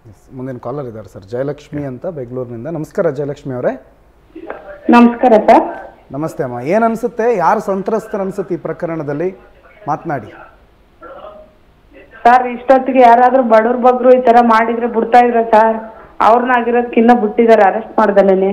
S, ಮುಂದಿನ collar ಇದ್ದಾರೆ sir Jayalakshmi ಅಂತ ಬೆಂಗಳೂರಿನಿಂದ ನಮಸ್ಕಾರ ಜಯಲಕ್ಷ್ಮಿ ಅವರೇ ನಮಸ್ಕಾರ ಸರ್ ನಮಸ್ತೆ ಅಮ್ಮ ಏನು ಅನಿಸುತ್ತೆ ಯಾರು ಸಂತ್ರಸ್ತರು ಅನಿಸುತ್ತೆ ಈ ಪ್ರಕರಣದಲ್ಲಿ ಮಾತನಾಡಿ ಸರ್ ಇಷ್ಟೊತ್ತಿಗೆ ಯಾರಾದ್ರೂ ಬಡವ್ರ ಬಗ್ರು ಈ ತರ ಮಾಡಿದ್ರೆ ಬಿಡ್ತಾ ಇದ್ರ ಸರ್ ಅವ್ರನ್ನಾಗಿರೋದಕ್ಕಿನ್ನ ಬಿಟ್ಟಿದ್ದಾರೆ ಅರೆಸ್ಟ್ ಮಾಡ್ದಲೇನೆ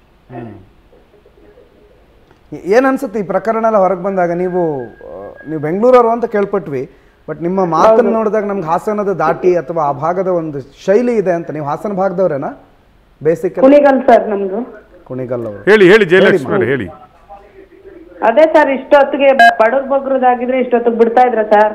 ಏನು ಅನ್ಸುತ್ತೆ ಈ ಪ್ರಕರಣ ಎಲ್ಲ ಹೊರಗೆ ಬಂದಾಗ ನೀವು ಆ, ನೀವು ಬೆಂಗಳೂರವರು ಅಂತ ಕೇಳ್ಪಟ್ವಿ ಬಟ್ ನಿಮ್ಮ ಮಾತನ್ನು ನೋಡಿದಾಗ ನಮ್ಗೆ ಹಾಸನದ ದಾಟಿ ಅಥವಾ ಆ ಭಾಗದ ಒಂದು ಶೈಲಿ ಇದೆ ಅಂತ ನೀವು ಹಾಸನ ಭಾಗದವ್ರೇನಾ ಬೇಸಿಕ್ ಕುಣಿಗಲ್ ಸರ್ ನಮ್ದು ಕುಣಿಗಲ್ ಅವರು ಹೇಳಿ ಹೇಳಿ ಜಯಲಕ್ಷ್ಮಿ ಅವರೇ ಹೇಳಿ ಅದೇ ಸರ್ ಇಷ್ಟೊತ್ತಿಗೆ ಬಡವ್ರ ಬಗ್ರದಾಗಿದ್ರೆ ಇಷ್ಟೊತ್ತಿಗೆ ಬಿಡ್ತಾ ಇದ್ರ ಸರ್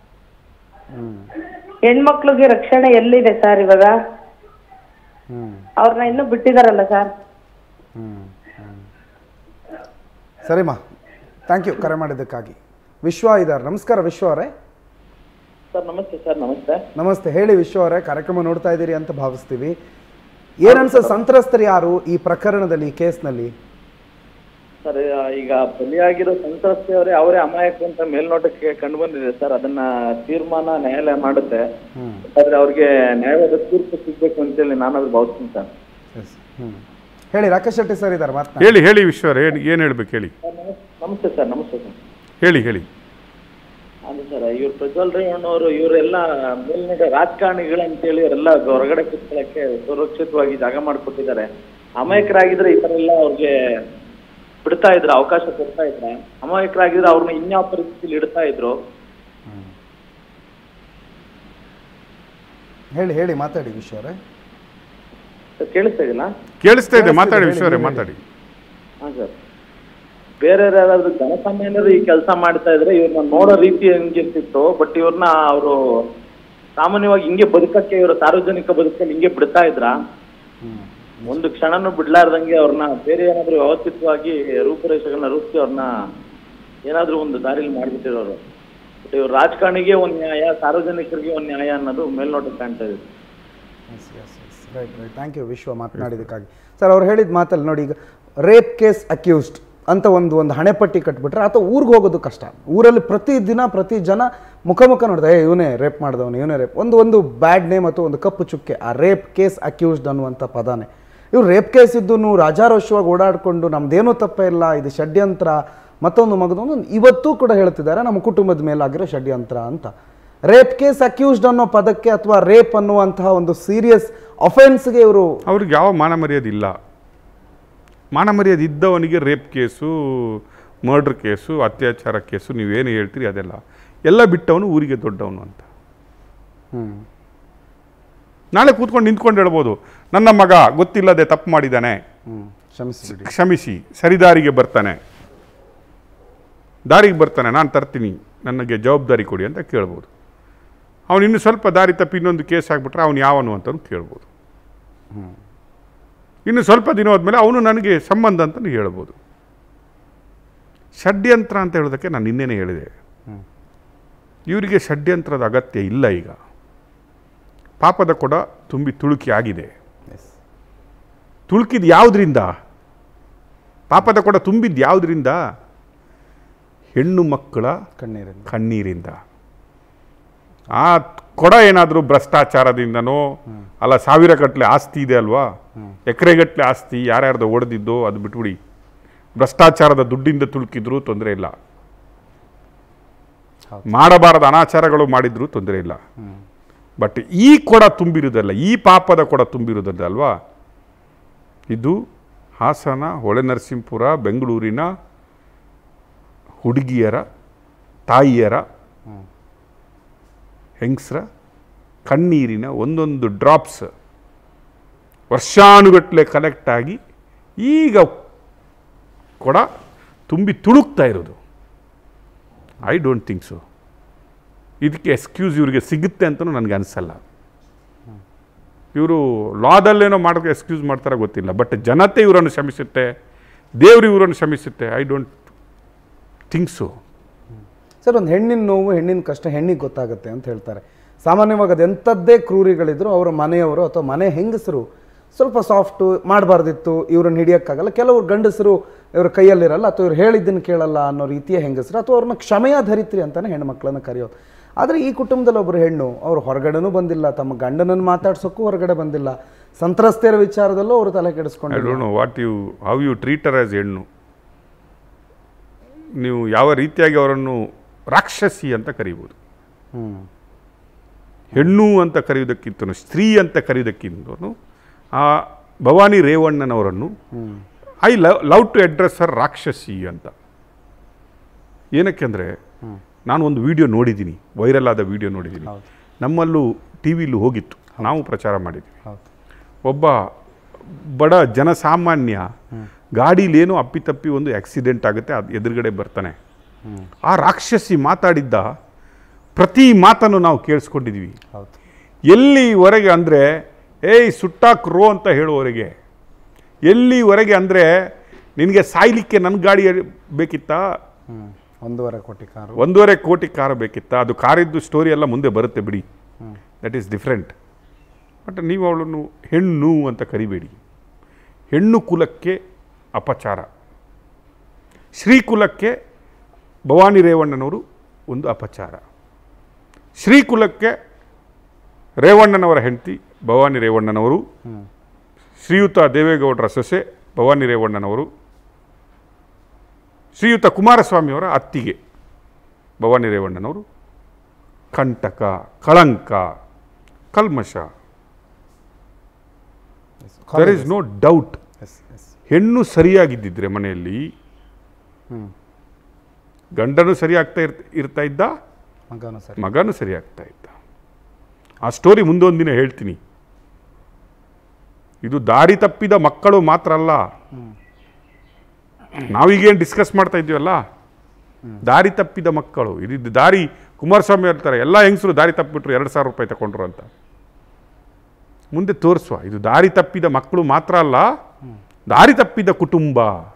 ಹೆಣ್ಮಕ್ಳಿಗೆ ರಕ್ಷಣೆ ಎಲ್ಲಿದೆ ಸರ್ ಇವಾಗ ಹ್ಮ್ ಅವ್ರನ್ನ ಇನ್ನೂ ಬಿಟ್ಟಿದಾರಲ್ಲ ಸರ್ ಹ್ಮ್ ಹ್ಮ್. ಸರಿಮಾ ಥ್ಯಾಂಕ್ ಯು ಕರೆ ಮಾಡಿದ್ದಕ್ಕಾಗಿ ವಿಶ್ವ ಇದ್ದಾರೆ ನಮಸ್ಕಾರ ವಿಶ್ವ ಅವರೇ ಸರ್ ನಮಸ್ತೆ ಸರ್ ನಮಸ್ತೆ ನಮಸ್ತೆ ಹೇಳಿ ವಿಶ್ವ ಅವರೇ ಕಾರ್ಯಕ್ರಮ ನೋಡ್ತಾ ಇದ್ದೀರಿ ಅಂತ ಭಾವಿಸ್ತೀವಿ ಏನನ್ಸ ಸಂತ್ರಸ್ತರು ಯಾರು ಈ ಪ್ರಕರಣದಲ್ಲಿ ಈ ಕೇಸ್ನಲ್ಲಿ ಸರ್ ಈಗ ಬಲಿಯಾಗಿರೋ ಸಂತ್ರಸ್ತೆಯವರೇ ಅವರೇ ಅಮಾಯಕ ಅಂತ ಮೇಲ್ನೋಟಕ್ಕೆ ಕಂಡು ಬಂದಿದೆ ಸರ್ ಅದನ್ನ ತೀರ್ಮಾನ ನ್ಯಾಯಾಲಯ ಮಾಡುತ್ತೆ ಆದ್ರೆ ಅವ್ರಿಗೆ ನ್ಯಾಯವಾದ ತೀರ್ಪು ಸಿಗ್ಬೇಕು ಅಂತೇಳಿ ನಾನಾದ್ರೂ ಭಾವಿಸ್ತೀನಿ ಸರ್ ಎಸ್ ಹ್ಮ್ ಹೇಳಿ ರಾಕೇಶ್ ಶೆಟ್ಟಿ ಸರ್ ಇದ್ದಾರೆ ಮಾತನಾಡಿ ಹೇಳಿ ಹೇಳಿ ವಿಶ್ವರ್ ಏನು ಏನು ಹೇಳ್ಬೇಕು ಹೇಳಿ ಸರ್, ನಮಸ್- ನಮಸ್ತೆ ಸರ್ ನಮಸ್ತೆ ಸರ್ ಹೇಳಿ ಹೇಳಿ ಅದೇ ಸರ್ ಇವ್ರು ಪ್ರಜ್ವಲ್ ರೇವಣ್ಣವರು ಇವರೆಲ್ಲ ಮೇಲ್ನೋಟ ರಾಜಕಾರಣಿಗಳು ಅಂತೇಳಿ ಅವರೆಲ್ಲ ಹೊರಗಡೆ ಕೂತ್ಕೊಳ್ಳಕ್ಕೆ ಸುರಕ್ಷಿತವಾಗಿ ಜಾಗ ಮಾಡಿಕೊಟ್ಟಿದ್ದಾರೆ ಅಮಾಯಕರಾಗಿದ್ರೆ ಈ ತರ ಎಲ್ಲ ಅವ್ರಿಗೆ ಬಿಡ್ತಾ ಇದ್ರು ಅವಕಾಶ ಕೊಡ್ತಾ ಇದ್ರ ಅಮಾಯಕರಾಗಿದ್ರೆ ಅವ್ರನ್ನ ಇನ್ಯಾವ ಪರಿಸ್ಥಿತಿಲಿ ಇಡ್ತಾ ಇದ್ರು ಹೇಳಿ ಹೇಳಿ ಮಾತಾಡಿ ವಿಶ್ವ ಅವರೇ ಸರ್, ಕೇಳಿಸ್ತಾ ಇದೆಯಲ್ಲ ಕೇಳಿಸ್ತಾ ಇದೆ ಕೇಳಿಸ್ತಿದೆ, ಮಾತಾಡಿ ಹೇಳಿ, ವಿಶ್ವರೇ ಹೇಳಿ. ಮಾತಾಡಿ ಹಾ ಸರ್ ಬೇರೆ ಯಾರಾದ್ರೂ ಜನಸಾಮಾನ್ಯರು ಈ ಕೆಲಸ ಮಾಡ್ತಾ ಇದ್ರೆ ಇವ್ರನ್ನ ನೋಡೋ ರೀತಿ ಹೆಂಗಿರ್ತಿತ್ತು ಬಟ್ ಇವ್ರನ್ನ ಅವರು ಸಾಮಾನ್ಯವಾಗಿ ಹಿಂಗೆ ಬದುಕಕ್ಕೆ ಇವರು ಸಾರ್ವಜನಿಕ ಬದುಕಲ್ಲಿ ಹಿಂಗೆ ಬಿಡ್ತಾ ಇದ್ರ ಒಂದು ಕ್ಷಣನೂ ಬಿಡ್ಲಾರ್ದಂಗೆ ಅವ್ರನ್ನ ಬೇರೆ ಏನಾದ್ರು ವ್ಯವಸ್ಥಿತವಾಗಿ ರೂಪುರೇಷೆಗಳನ್ನ ರೂಪಿಸಿ ಅವ್ರನ್ನ ಏನಾದ್ರೂ ಒಂದು ದಾರಿಲಿ ಮಾಡ್ಬಿಟ್ಟಿರೋರು ಬಟ್ ಇವ್ರು ರಾಜಕಾರಣಿಗೆ ಒಂದ್ ನ್ಯಾಯ ಸಾರ್ವಜನಿಕರಿಗೆ ಒಂದ್ ನ್ಯಾಯ ಅನ್ನೋದು ಮೇಲ್ನೋಟಕ್ಕೆ ಕಾಣ್ತಾ ಇದೆ yes yes yes right right thank you Vishwa ಮಾತನಾಡಿದ್ದಕ್ಕಾಗಿ ಸರ್ ಅವ್ರು ಹೇಳಿದ ಮಾತಲ್ಲಿ ನೋಡಿ ಈಗ ರೇಪ್ ಕೇಸ್ ಅಕ್ಯೂಸ್ಡ್ ಅಂತ ಒಂದು ಒಂದು ಹಣೆಪಟ್ಟಿ ಕಟ್ಬಿಟ್ರೆ ಅಥವಾ ಊರಿಗೆ ಹೋಗೋದು ಕಷ್ಟ ಊರಲ್ಲಿ ಪ್ರತಿ ದಿನ ಪ್ರತಿ ಜನ ಮುಖ ಮುಖ ನೋಡ್ದೆ ಏ ಇವನೇ ರೇಪ್ ಮಾಡಿದವನು ಇವನೇ ರೇಪ್ ಒಂದು ಒಂದು ಬ್ಯಾಡ್ ನೇಮ್ ಅಥವಾ ಒಂದು ಕಪ್ಪು ಚುಕ್ಕೆ ಆ ರೇಪ್ ಕೇಸ್ ಅಕ್ಯೂಸ್ಡ್ ಅನ್ನುವಂಥ ಪದಾನೇ ಇವ್ರು ರೇಪ್ ಕೇಸ್ ಇದ್ದು ರಾಜಾರೋಷವಾಗಿ ಓಡಾಡಿಕೊಂಡು ನಮ್ದೇನೂ ತಪ್ಪೇ ಇಲ್ಲ ಇದು ಷಡ್ಯಂತ್ರ ಮತ್ತೊಂದು ಮಗದೊಂದು ಇವತ್ತೂ ಕೂಡ ಹೇಳ್ತಿದ್ದಾರೆ ನಮ್ಮ ಕುಟುಂಬದ ಮೇಲಾಗಿರೋ ಷಡ್ಯಂತ್ರ ಅಂತ ರೇಪ್ ಕೇಸ್ ಅಕ್ಯೂಸ್ಡ್ ಅನ್ನೋ ಪದಕ್ಕೆ ಅಥವಾ ರೇಪ್ ಅನ್ನುವಂತಹ ಒಂದು ಸೀರಿಯಸ್ ಅಫೆನ್ಸ್ಗೆ ಇವರು ಅವ್ರಿಗೆ ಯಾವ ಮಾನ ಮರ್ಯಾದೆ ಇಲ್ಲ ಮಾನ ಮರ್ಯಾದೆ ಇದ್ದವನಿಗೆ ರೇಪ್ ಕೇಸು ಮರ್ಡ್ರ್ ಕೇಸು ಅತ್ಯಾಚಾರ ಕೇಸು ನೀವೇನು ಹೇಳ್ತೀರಿ ಅದೆಲ್ಲ ಎಲ್ಲ ಬಿಟ್ಟವನು ಊರಿಗೆ ದೊಡ್ಡವನು ಅಂತ ನಾಳೆ ಕೂತ್ಕೊಂಡು ನಿಂತ್ಕೊಂಡು ಹೇಳ್ಬೋದು ನನ್ನ ಮಗ ಗೊತ್ತಿಲ್ಲದೆ ತಪ್ಪು ಮಾಡಿದ್ದಾನೆ ಕ್ಷಮಿಸಿಬಿಡಿ ಕ್ಷಮಿಸಿ ಸರಿದಾರಿಗೆ ಬರ್ತಾನೆ ದಾರಿಗೆ ಬರ್ತಾನೆ ನಾನು ತರ್ತೀನಿ ನನಗೆ ಜವಾಬ್ದಾರಿ ಕೊಡಿ ಅಂತ ಕೇಳ್ಬೋದು ಅವನು ಇನ್ನು ಸ್ವಲ್ಪ ದಾರಿ ತಪ್ಪಿ ಇನ್ನೊಂದು ಕೇಸ್ ಆಗಿಬಿಟ್ರೆ ಅವನು ಯಾವನು ಅಂತಲೂ ಕೇಳ್ಬೋದು ಇನ್ನು ಸ್ವಲ್ಪ ದಿನ ಹೋದ್ಮೇಲೆ ಅವನು ನನಗೆ ಸಂಬಂಧ ಅಂತಲೂ ಹೇಳ್ಬೋದು ಷಡ್ಯಂತ್ರ ಅಂತ ಹೇಳೋದಕ್ಕೆ ನಾನು ನಿನ್ನೆನೇ ಹೇಳಿದೆ ಇವರಿಗೆ ಷಡ್ಯಂತ್ರದ ಅಗತ್ಯ ಇಲ್ಲ ಈಗ ಪಾಪದ ಕೊಡ ತುಂಬಿ ತುಳುಕಿ ಆಗಿದೆ ಎಸ್ ತುಳುಕಿದ್ ಯಾವುದರಿಂದ ಪಾಪದ ಕೊಡ ತುಂಬಿದ್ದು ಯಾವುದರಿಂದ ಹೆಣ್ಣು ಮಕ್ಕಳ ಕಣ್ಣೀರಿಂದ ಕಣ್ಣೀರಿಂದ ಆ ಕೊಡ ಏನಾದರೂ ಭ್ರಷ್ಟಾಚಾರದಿಂದನೋ ಅಲ್ಲ ಸಾವಿರ ಗಟ್ಟಲೆ ಆಸ್ತಿ ಇದೆ ಅಲ್ವಾ ಎಕರೆಗಟ್ಟಲೆ ಆಸ್ತಿ ಯಾರ್ಯಾರ್ದು ಒಡೆದಿದ್ದೋ ಅದು ಬಿಟ್ಬಿಡಿ ಭ್ರಷ್ಟಾಚಾರದ ದುಡ್ಡಿಂದ ತುಳುಕಿದ್ರೂ ತೊಂದರೆ ಇಲ್ಲ ಮಾಡಬಾರದ ಅನಾಚಾರಗಳು ಮಾಡಿದ್ರೂ ತೊಂದರೆ ಇಲ್ಲ ಬಟ್ ಈ ಕೊಡ ತುಂಬಿರುವುದಲ್ಲ ಈ ಪಾಪದ ಕೊಡ ತುಂಬಿರುವುದಲ್ಲ ಅಲ್ವಾ ಇದು ಹಾಸನ ಹೊಳೆನರಸೀಪುರ ಬೆಂಗಳೂರಿನ ಹುಡುಗಿಯರ ತಾಯಿಯರ ಹೆಂಗಸರ ಕಣ್ಣೀರಿನ ಒಂದೊಂದು ಡ್ರಾಪ್ಸ್ ವರ್ಷಾನುಗಟ್ಟಲೆ ಕಲೆಕ್ಟ್ ಆಗಿ ಈಗ ಕೊಡ ತುಂಬಿ ತುಳುಕ್ತಾ ಇರೋದು ಐ ಡೋಂಟ್ ಥಿಂಕ್ ಸೊ ಇದಕ್ಕೆ ಎಕ್ಸ್ಕ್ಯೂಸ್ ಇವರಿಗೆ ಸಿಗುತ್ತೆ ಅಂತಲೂ ನನಗೆ ಅನಿಸಲ್ಲ ಇವರು ಲಾದಲ್ಲೇನೋ ಮಾಡೋಕ್ಕೆ ಎಕ್ಸ್ಕ್ಯೂಸ್ ಮಾಡ್ತಾರೋ ಗೊತ್ತಿಲ್ಲ ಬಟ್ ಜನತೆ ಇವರನ್ನು ಕ್ಷಮಿಸುತ್ತೆ ದೇವರು ಇವರನ್ನು ಕ್ಷಮಿಸುತ್ತೆ I don't think so sir ಒಂದು ಹೆಣ್ಣಿನ ನೋವು ಹೆಣ್ಣಿನ ಕಷ್ಟ ಹೆಣ್ಣಿಗೆ ಗೊತ್ತಾಗುತ್ತೆ ಅಂತ ಹೇಳ್ತಾರೆ ಸಾಮಾನ್ಯವಾಗಿ ಅದು ಎಂಥದ್ದೇ ಕ್ರೂರಿಗಳಿದ್ರು ಅವರ ಮನೆಯವರು ಅಥವಾ ಮನೆ ಹೆಂಗಸರು ಸ್ವಲ್ಪ ಸಾಫ್ಟು ಮಾಡಬಾರ್ದಿತ್ತು ಇವ್ರನ್ನ ಹಿಡಿಯೋಕ್ಕಾಗಲ್ಲ ಕೆಲವರು ಗಂಡಸರು ಇವ್ರ ಕೈಯಲ್ಲಿರಲ್ಲ ಅಥವಾ ಇವ್ರು ಹೇಳಿದ್ದನ್ನು ಕೇಳಲ್ಲ ಅನ್ನೋ ರೀತಿಯ ಹೆಂಗಸರು ಅಥವಾ ಅವ್ರನ್ನ ಕ್ಷಮೆಯ ಧರಿತ್ರಿ ಅಂತಾನೆ ಹೆಣ್ಮಕ್ಳನ್ನ ಕರೆಯೋದು ಆದರೆ ಈ ಕುಟುಂಬದಲ್ಲಿ ಒಬ್ಬರು ಹೆಣ್ಣು ಅವರು ಹೊರಗಡೆನೂ ಬಂದಿಲ್ಲ ತಮ್ಮ ಗಂಡನನ್ನು ಮಾತಾಡ್ಸೋಕ್ಕೂ ಹೊರಗಡೆ ಬಂದಿಲ್ಲ ಸಂತ್ರಸ್ತೆಯರ ವಿಚಾರದಲ್ಲೂ ಅವರು ತಲೆ ಐ ಕೆಡಿಸ್ಕೊಂಡಿಲ್ಲ don't know what you how you treat her as ಹೆಣ್ಣು ನೀವು ಯಾವ ರೀತಿಯಾಗಿ ಅವರನ್ನು ರಾಕ್ಷಸಿ ಅಂತ ಕರೀಬೋದು ಹ್ಮ್ ಹೆಣ್ಣು ಅಂತ ಕರೆಯುವುದಕ್ಕಿಂತ ಸ್ತ್ರೀ ಅಂತ ಕರೆಯುವುದಕ್ಕಿಂತ ಆ ಭವಾನಿ ರೇವಣ್ಣನವರನ್ನು hmm I love love to address her ರಾಕ್ಷಸಿ ಅಂತ ಏನಕ್ಕೆ ಅಂದರೆ ನಾನು ಒಂದು ವಿಡಿಯೋ ನೋಡಿದ್ದೀನಿ ವೈರಲ್ ಆದ ವಿಡಿಯೋ ನೋಡಿದ್ದೀನಿ ಹೌದು. ನಮ್ಮಲ್ಲೂ ಟಿ ವಿಲೂ ಹೋಗಿತ್ತು ನಾವು ಪ್ರಚಾರ ಮಾಡಿದ್ವಿ ಹೌದು ಒಬ್ಬ ಬಡ ಜನಸಾಮಾನ್ಯ ಗಾಡೀಲೇನೋ ಅಪ್ಪಿತಪ್ಪಿ ಒಂದು ಆಕ್ಸಿಡೆಂಟ್ ಆಗುತ್ತೆ ಅದು ಎದುರುಗಡೆ ಬರ್ತಾನೆ ಆ ರಾಕ್ಷಸಿ ಮಾತಾಡಿದ್ದ ಪ್ರತಿ ಮಾತನ್ನು ನಾವು ಕೇಳಿಸ್ಕೊಂಡಿದ್ವಿ ಹೌದು ಎಲ್ಲಿವರೆಗೆ ಅಂದರೆ ಏಯ್ ಸುಟ್ಟಾಕ್ ರೋ ಅಂತ ಹೇಳುವವರೆಗೆ ಎಲ್ಲಿವರೆಗೆ ಅಂದರೆ ನಿನಗೆ ಸಾಯ್ಲಿಕ್ಕೆ ನನ್ನ ಗಾಡಿ ಬೇಕಿತ್ತಾ ಹ್ಮ್ ಒಂದೂವರೆ ಕೋಟಿ ಕಾರು ಒಂದೂವರೆ ಕೋಟಿ ಕಾರ್ ಬೇಕಿತ್ತಾ ಅದು ಕಾರಿದ್ದು ಸ್ಟೋರಿ ಎಲ್ಲ ಮುಂದೆ ಬರುತ್ತೆ ಬಿಡಿ ದಟ್ ಈಸ್ ಡಿಫ್ರೆಂಟ್ ಬಟ್ ನೀವು ಅವಳನ್ನು ಹೆಣ್ಣು ಅಂತ ಕರಿಬೇಡಿ ಹೆಣ್ಣು ಕುಲಕ್ಕೆ ಅಪಚಾರ ಶ್ರೀಕುಲಕ್ಕೆ ಭವಾನಿ ರೇವಣ್ಣನವರು ಒಂದು ಅಪಚಾರ ಶ್ರೀಕುಲಕ್ಕೆ ರೇವಣ್ಣನವರ ಹೆಂಡತಿ ಭವಾನಿ ರೇವಣ್ಣನವರು ಶ್ರೀಯುತ ದೇವೇಗೌಡರ ಸೊಸೆ ಭವಾನಿ ರೇವಣ್ಣನವರು ಶ್ರೀಯುತ ಕುಮಾರಸ್ವಾಮಿಯವರ ಅತ್ತಿಗೆ ಭವಾನಿ ರೇವಣ್ಣನವರು ಕಂಟಕ ಕಳಂಕ ಕಲ್ಮಶ there is no doubt yes yes ಹೆಣ್ಣು ಸರಿಯಾಗಿದ್ದಿದ್ರೆ ಮನೆಯಲ್ಲಿ ಹ್ಮ್ ಗಂಡನು ಸರಿಯಾಗ್ತಾ ಇರ್ ಇರ್ತಾ ಇದ್ದ ಮಗನು ಸರಿ ಮಗನೂ ಸರಿಯಾಗ್ತಾ ಇದ್ದ ಆ ಸ್ಟೋರಿ ಮುಂದೊಂದು ದಿನ ಹೇಳ್ತೀನಿ ಇದು ದಾರಿ ತಪ್ಪಿದ ಮಕ್ಕಳು ಮಾತ್ರ ಅಲ್ಲ ನಾವೀಗೇನು ಡಿಸ್ಕಸ್ ಮಾಡ್ತಾ ಇದ್ದೀವಲ್ಲ ದಾರಿ ತಪ್ಪಿದ ಮಕ್ಕಳು ಇದು ದಾರಿ ಕುಮಾರಸ್ವಾಮಿ ಹೇಳ್ತಾರೆ ಎಲ್ಲ ಹೆಂಗಸರು ದಾರಿ ತಪ್ಪಿಬಿಟ್ರು ಎರಡು ಸಾವಿರ ರೂಪಾಯಿ ತಗೊಂಡ್ರು ಅಂತ ಮುಂದೆ ತೋರಿಸುವ ಇದು ದಾರಿ ತಪ್ಪಿದ ಮಕ್ಕಳು ಮಾತ್ರ ಅಲ್ಲ ದಾರಿ ತಪ್ಪಿದ ಕುಟುಂಬ